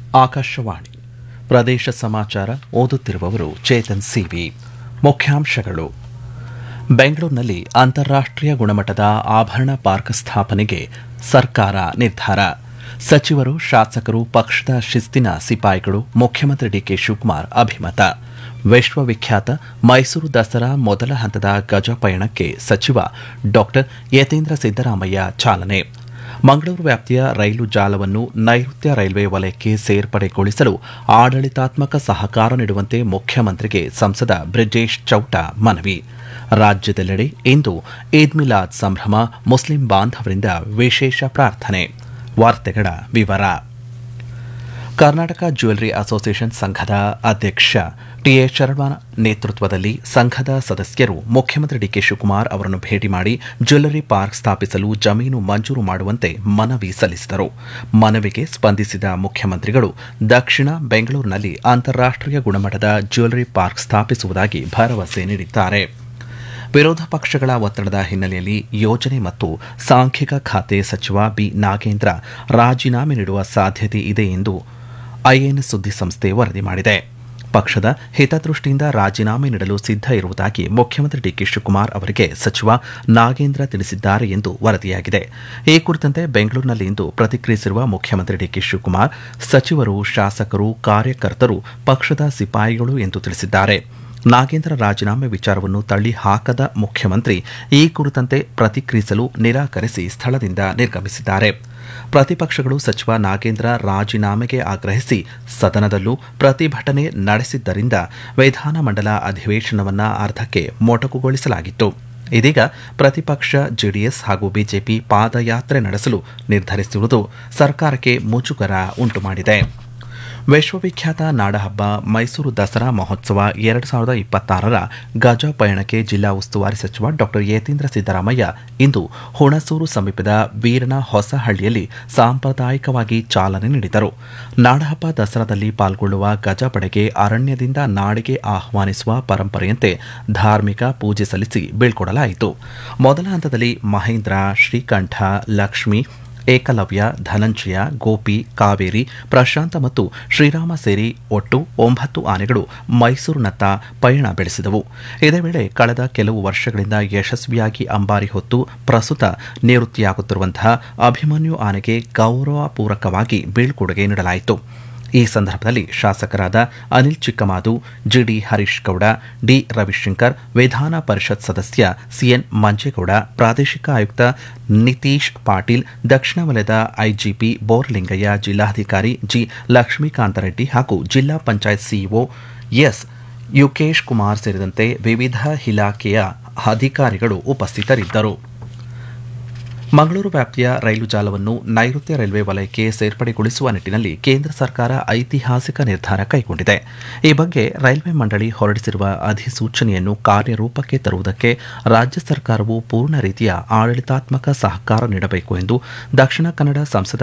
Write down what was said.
ಆಕಾಶವಾಣಿ ಪ್ರದೇಶ ಸಮಾಚಾರ ಓದುತ್ತಿರುವವರು ಚೇತನ್ ಸಿವಿ ಮುಖ್ಯಾಂಶಗಳು ಬೆಂಗಳೂರಿನಲ್ಲಿ ಅಂತಾರಾಷ್ಟ್ರೀಯ ಗುಣಮಟ್ಟದ ಆಭರಣ ಪಾರ್ಕ್ ಸ್ಥಾಪನೆಗೆ ಸರ್ಕಾರ ನಿರ್ಧಾರ ಸಚಿವರು ಶಾಸಕರು ಪಕ್ಷದ ಶಿಸ್ತಿನ ಸಿಪಾಯಿಗಳು ಮುಖ್ಯಮಂತ್ರಿ ಡಿಕೆ ಶಿವಕುಮಾರ್ ಅಭಿಮತ ವಿಶ್ವವಿಖ್ಯಾತ ಮೈಸೂರು ದಸರಾ ಮೊದಲ ಹಂತದ ಗಜ ಪಯಣಕ್ಕೆ ಸಚಿವ ಡಾಕ್ಟರ್ ಯತೀಂದ್ರ ಸಿದ್ದರಾಮಯ್ಯ ಚಾಲನೆ ಮಂಗಳೂರು ವ್ಯಾಪ್ತಿಯ ರೈಲು ಜಾಲವನ್ನು ನೈಋತ್ಯ ರೈಲ್ವೆ ವಲಯಕ್ಕೆ ಸೇರ್ಪಡೆಗೊಳಿಸಲು ಆಡಳಿತಾತ್ಮಕ ಸಹಕಾರ ನೀಡುವಂತೆ ಮುಖ್ಯಮಂತ್ರಿಗೆ ಸಂಸದ ಬ್ರಿಜೇಶ್ ಚೌಟ ಮನವಿ ರಾಜ್ಯದೆಲ್ಲೆಡೆ ಇಂದು ಈದ್ ಮಿಲಾದ್ ಸಂಭ್ರಮ ಮುಸ್ಲಿಂ ಬಾಂಧವರಿಂದ ವಿಶೇಷ ಪ್ರಾರ್ಥನೆ ವಾರ್ತೆಗಳ ವಿವರ ಕರ್ನಾಟಕ ಜ್ಯುವೆಲರಿ ಅಸೋಸಿಯೇಷನ್ ಸಂಘದ ಅಧ್ಯಕ್ಷ ಟಿಎ ಶರ್ಮಾ ನೇತೃತ್ವದಲ್ಲಿ ಸಂಘದ ಸದಸ್ಯರು ಮುಖ್ಯಮಂತ್ರಿ ಡಿಕೆ ಶಿವಕುಮಾರ್ ಅವರನ್ನು ಭೇಟಿ ಮಾಡಿ ಜ್ಯುವೆಲರಿ ಪಾರ್ಕ್ ಸ್ಥಾಪಿಸಲು ಜಮೀನು ಮಂಜೂರು ಮಾಡುವಂತೆ ಮನವಿ ಸಲ್ಲಿಸಿದರು ಮನವಿಗೆ ಸ್ಪಂದಿಸಿದ ಮುಖ್ಯಮಂತ್ರಿಗಳು ದಕ್ಷಿಣ ಬೆಂಗಳೂರಿನಲ್ಲಿ ಅಂತಾರಾಷ್ಟ್ರೀಯ ಗುಣಮಟ್ಟದ ಜ್ಯುವೆಲರಿ ಪಾರ್ಕ್ ಸ್ಥಾಪಿಸುವುದಾಗಿ ಭರವಸೆ ನೀಡಿದ್ದಾರೆ ವಿರೋಧ ಪಕ್ಷಗಳ ಒತ್ತಡದ ಹಿನ್ನೆಲೆಯಲ್ಲಿ ಯೋಜನೆ ಮತ್ತು ಸಾಂಖ್ಯಿಕ ಖಾತೆ ಸಚಿವ ಬಿ ನಾಗೇಂದ್ರ ರಾಜೀನಾಮೆ ನೀಡುವ ಸಾಧ್ಯತೆ ಇದೆ ಎಂದು ಐಎನ್ ಸುದ್ದಿಸಂಸ್ಥೆ ವರದಿ ಮಾಡಿದೆ ಪಕ್ಷದ ಹಿತದೃಷ್ಟಿಯಿಂದ ರಾಜೀನಾಮೆ ನೀಡಲು ಸಿದ್ಧ ಇರುವುದಾಗಿ ಮುಖ್ಯಮಂತ್ರಿ ಡಿಕೆ ಶಿವಕುಮಾರ್ ಅವರಿಗೆ ಸಚಿವ ನಾಗೇಂದ್ರ ತಿಳಿಸಿದ್ದಾರೆ ಎಂದು ವರದಿಯಾಗಿದೆ ಈ ಕುರಿತಂತೆ ಬೆಂಗಳೂರಿನಲ್ಲಿಂದು ಪ್ರತಿಕ್ರಿಯಿಸಿರುವ ಮುಖ್ಯಮಂತ್ರಿ ಡಿಕೆ ಶಿವಕುಮಾರ್ ಸಚಿವರು ಶಾಸಕರು ಕಾರ್ಯಕರ್ತರು ಪಕ್ಷದ ಸಿಪಾಯಿಗಳು ಎಂದು ತಿಳಿಸಿದ್ದಾರೆ ನಾಗೇಂದ್ರ ರಾಜೀನಾಮೆ ವಿಚಾರವನ್ನು ತಳ್ಳಿ ಹಾಕದ ಮುಖ್ಯಮಂತ್ರಿ ಈ ಕುರಿತಂತೆ ಪ್ರತಿಕ್ರಿಯಿಸಲು ನಿರಾಕರಿಸಿ ಸ್ಥಳದಿಂದ ನಿರ್ಗಮಿಸಿದ್ದಾರೆ ಪ್ರತಿಪಕ್ಷಗಳು ಸಚಿವ ನಾಗೇಂದ್ರ ರಾಜೀನಾಮೆಗೆ ಆಗ್ರಹಿಸಿ ಸದನದಲ್ಲೂ ಪ್ರತಿಭಟನೆ ನಡೆಸಿದ್ದರಿಂದ ವಿಧಾನಮಂಡಲ ಅಧಿವೇಶನವನ್ನು ಅರ್ಧಕ್ಕೆ ಮೊಟಕುಗೊಳಿಸಲಾಗಿತ್ತು ಇದೀಗ ಪ್ರತಿಪಕ್ಷ ಜೆಡಿಎಸ್ ಹಾಗೂ ಬಿಜೆಪಿ ಪಾದಯಾತ್ರೆ ನಡೆಸಲು ನಿರ್ಧರಿಸಿರುವುದು ಸರ್ಕಾರಕ್ಕೆ ಮುಜುಗರ ಉಂಟುಮಾಡಿದೆ ವಿಶ್ವವಿಖ್ಯಾತ ನಾಡಹಬ್ಬ ಮೈಸೂರು ದಸರಾ ಮಹೋತ್ಸವ ಎರಡು ಸಾವಿರದ ಇಪ್ಪತ್ತಾರರ ಗಜ ಪಯಣಕ್ಕೆ ಜಿಲ್ಲಾ ಉಸ್ತುವಾರಿ ಸಚಿವ ಡಾಕ್ಟರ್ ಯತೀಂದ್ರ ಸಿದ್ದರಾಮಯ್ಯ ಇಂದು ಹುಣಸೂರು ಸಮೀಪದ ವೀರನ ಹೊಸಹಳ್ಳಿಯಲ್ಲಿ ಸಾಂಪ್ರದಾಯಿಕವಾಗಿ ಚಾಲನೆ ನೀಡಿದರು ನಾಡಹಬ್ಬ ದಸರಾದಲ್ಲಿ ಪಾಲ್ಗೊಳ್ಳುವ ಗಜಪಡೆಗೆ ಅರಣ್ಯದಿಂದ ನಾಡಿಗೆ ಆಹ್ವಾನಿಸುವ ಪರಂಪರೆಯಂತೆ ಧಾರ್ಮಿಕ ಪೂಜೆ ಸಲ್ಲಿಸಿ ಬೀಳ್ಕೊಡಲಾಯಿತು ಮೊದಲ ಹಂತದಲ್ಲಿ ಮಹೇಂದ್ರ ಶ್ರೀಕಂಠ ಲಕ್ಷ್ಮಿ ಏಕಲವ್ಯ ಧನಂಜಯ ಗೋಪಿ ಕಾವೇರಿ ಪ್ರಶಾಂತ ಮತ್ತು ಶ್ರೀರಾಮ ಸೇರಿ ಒಟ್ಟು ಒಂಬತ್ತು ಆನೆಗಳು ಮೈಸೂರಿನತ್ತ ಪಯಣ ಬೆಳೆಸಿದವು ಇದೇ ವೇಳೆ ಕಳೆದ ಕೆಲವು ವರ್ಷಗಳಿಂದ ಯಶಸ್ವಿಯಾಗಿ ಅಂಬಾರಿ ಹೊತ್ತು ಪ್ರಸ್ತುತ ನಿವೃತ್ತಿಯಾಗುತ್ತಿರುವಂತಹ ಅಭಿಮನ್ಯು ಆನೆಗೆ ಗೌರವಪೂರ್ವಕವಾಗಿ ಬೀಳ್ಕೊಡುಗೆ ನೀಡಲಾಯಿತು ಈ ಸಂದರ್ಭದಲ್ಲಿ ಶಾಸಕರಾದ ಅನಿಲ್ ಚಿಕ್ಕಮಾದು ಜಿಡಿ ಹರೀಶ್ ಗೌಡ ಡಿ ರವಿಶಂಕರ್ ವಿಧಾನ ಪರಿಷತ್ ಸದಸ್ಯ ಸಿಎನ್ ಮಂಜೇಗೌಡ ಪ್ರಾದೇಶಿಕ ಆಯುಕ್ತ ನಿತೀಶ್ ಪಾಟೀಲ್ ದಕ್ಷಿಣ ವಲಯದ ಐಜಿಪಿ ಬೋರ್ಲಿಂಗಯ್ಯ ಜಿಲ್ಲಾಧಿಕಾರಿ ಜಿ ಲಕ್ಷ್ಮೀಕಾಂತ ರೆಡ್ಡಿ ಹಾಗೂ ಜಿಲ್ಲಾ ಪಂಚಾಯತ್ ಸಿಇಒ ಎಸ್ ಯುಕೇಶ್ ಕುಮಾರ್ ಸೇರಿದಂತೆ ವಿವಿಧ ಇಲಾಖೆಯ ಅಧಿಕಾರಿಗಳು ಉಪಸ್ಥಿತರಿದ್ದರು ಮಂಗಳೂರು ವ್ಯಾಪ್ತಿಯ ರೈಲು ಜಾಲವನ್ನು ನೈಋತ್ಯ ರೈಲ್ವೆ ವಲಯಕ್ಕೆ ಸೇರ್ಪಡೆಗೊಳಿಸುವ ನಿಟ್ಟಿನಲ್ಲಿ ಕೇಂದ್ರ ಸರ್ಕಾರ ಐತಿಹಾಸಿಕ ನಿರ್ಧಾರ ಕೈಗೊಂಡಿದೆ ಈ ಬಗ್ಗೆ ರೈಲ್ವೆ ಮಂಡಳಿ ಹೊರಡಿಸಿರುವ ಅಧಿಸೂಚನೆಯನ್ನು ಕಾರ್ಯರೂಪಕ್ಕೆ ತರುವುದಕ್ಕೆ ರಾಜ್ಯ ಸರ್ಕಾರವು ಪೂರ್ಣ ರೀತಿಯ ಆಡಳಿತಾತ್ಮಕ ಸಹಕಾರ ನೀಡಬೇಕು ಎಂದು ದಕ್ಷಿಣ ಕನ್ನಡ ಸಂಸದ